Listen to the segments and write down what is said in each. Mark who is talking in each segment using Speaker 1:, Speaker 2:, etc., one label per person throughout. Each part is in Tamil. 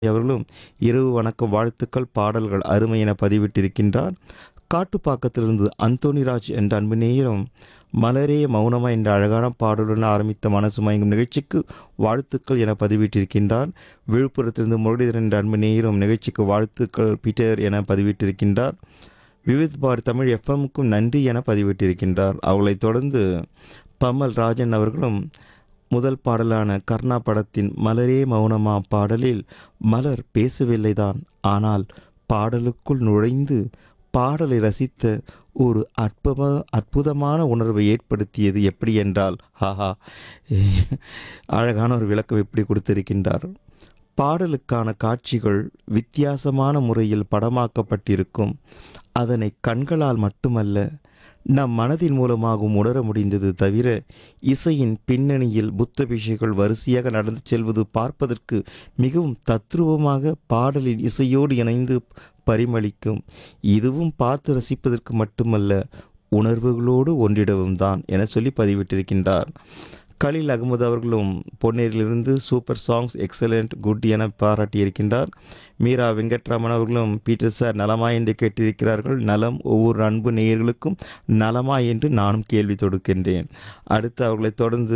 Speaker 1: அவர்களும் இரவு வணக்கம் வாழ்த்துக்கள் பாடல்கள் அருமை என பதிவிட்டிருக்கின்றார் காட்டுப்பாக்கத்திலிருந்து அந்தோணிராஜ் என்ற அன்பு நேயரும் மலரே மௌனமா என்ற அழகான பாடலுடன் ஆரம்பித்த மனசு மயங்கும் நிகழ்ச்சிக்கு வாழ்த்துக்கள் என பதிவிட்டிருக்கின்றார் விழுப்புரத்திலிருந்து முரளிதரன் என்ற அன்பு நேயரும் நிகழ்ச்சிக்கு வாழ்த்துக்கள் பீட்டர் என பதிவிட்டிருக்கின்றார் விவித் பார் தமிழ் எஃப்எம்க்கும் நன்றி என பதிவிட்டிருக்கின்றார் அவளைத் தொடர்ந்து பமல் ராஜன் அவர்களும் முதல் பாடலான கர்ணா படத்தின் மலரே மௌனமா பாடலில் மலர் பேசவில்லைதான் ஆனால் பாடலுக்குள் நுழைந்து பாடலை ரசித்த ஒரு அற்புத அற்புதமான உணர்வை ஏற்படுத்தியது எப்படி என்றால் ஹாஹா அழகான ஒரு விளக்கம் எப்படி கொடுத்திருக்கின்றார் பாடலுக்கான காட்சிகள் வித்தியாசமான முறையில் படமாக்கப்பட்டிருக்கும் அதனை கண்களால் மட்டுமல்ல நம் மனதின் மூலமாகவும் உணர முடிந்தது தவிர இசையின் பின்னணியில் புத்த பிஷைகள் வரிசையாக நடந்து செல்வது பார்ப்பதற்கு மிகவும் தத்ரூபமாக பாடலின் இசையோடு இணைந்து பரிமளிக்கும் இதுவும் பார்த்து ரசிப்பதற்கு மட்டுமல்ல உணர்வுகளோடு ஒன்றிடவும் தான் என சொல்லி பதிவிட்டிருக்கின்றார் கலீல் அகமது அவர்களும் பொன்னேரிலிருந்து சூப்பர் சாங்ஸ் எக்ஸலண்ட் குட் என பாராட்டியிருக்கின்றார் மீரா வெங்கட்ராமன் அவர்களும் பீட்டர் சார் நலமா என்று கேட்டிருக்கிறார்கள் நலம் ஒவ்வொரு அன்பு நேயர்களுக்கும் நலமா என்று நானும் கேள்வி தொடுக்கின்றேன் அடுத்து அவர்களைத் தொடர்ந்து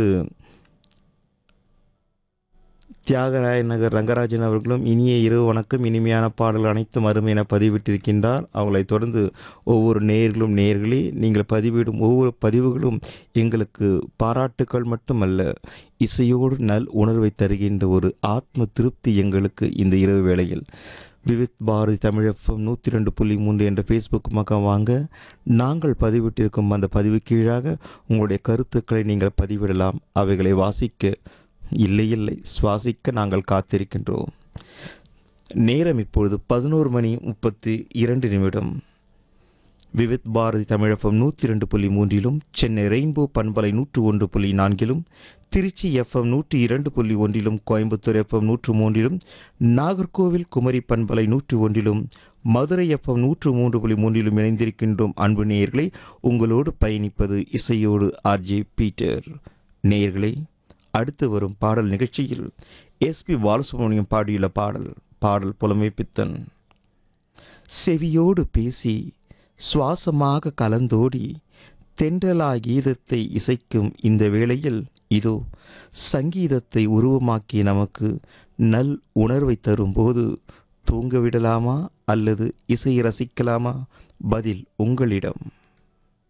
Speaker 1: தியாகராய நகர் ரங்கராஜன் அவர்களும் இனிய இரவு வணக்கம் இனிமையான பாடல் அனைத்தும் அருமை என பதிவிட்டிருக்கின்றார் அவங்களை தொடர்ந்து ஒவ்வொரு நேயர்களும் நேயர்களே நீங்கள் பதிவிடும் ஒவ்வொரு பதிவுகளும் எங்களுக்கு பாராட்டுக்கள் மட்டுமல்ல இசையோடு நல் உணர்வை தருகின்ற ஒரு ஆத்ம திருப்தி எங்களுக்கு இந்த இரவு வேளையில் விவித் பாரதி தமிழப்பம் நூற்றி ரெண்டு புள்ளி மூன்று என்ற ஃபேஸ்புக் பக்கம் வாங்க நாங்கள் பதிவிட்டிருக்கும் அந்த பதிவு கீழாக உங்களுடைய கருத்துக்களை நீங்கள் பதிவிடலாம் அவைகளை வாசிக்க இல்லை இல்லை சுவாசிக்க நாங்கள் காத்திருக்கின்றோம் நேரம் இப்பொழுது பதினோரு மணி முப்பத்தி இரண்டு நிமிடம் விவித் பாரதி தமிழகம் நூற்றி ரெண்டு புள்ளி மூன்றிலும் சென்னை ரெயின்போ பண்பலை நூற்று ஒன்று புள்ளி நான்கிலும் திருச்சி எஃப்எம் நூற்றி இரண்டு புள்ளி ஒன்றிலும் கோயம்புத்தூர் எஃப்எம் நூற்று மூன்றிலும் நாகர்கோவில் குமரி பண்பலை நூற்று ஒன்றிலும் மதுரை எஃப்எம் நூற்று மூன்று புள்ளி மூன்றிலும் இணைந்திருக்கின்றோம் அன்பு நேயர்களை உங்களோடு பயணிப்பது இசையோடு ஆர்ஜே பீட்டர் நேயர்களே அடுத்து வரும் பாடல் நிகழ்ச்சியில் எஸ்பி பாலசுப்ரமணியம் பாடியுள்ள பாடல் பாடல் புலமை பித்தன் செவியோடு பேசி சுவாசமாக கலந்தோடி தென்றலா கீதத்தை இசைக்கும் இந்த வேளையில் இதோ சங்கீதத்தை உருவமாக்கி நமக்கு நல் உணர்வை தரும்போது தூங்க விடலாமா அல்லது இசை ரசிக்கலாமா பதில் உங்களிடம்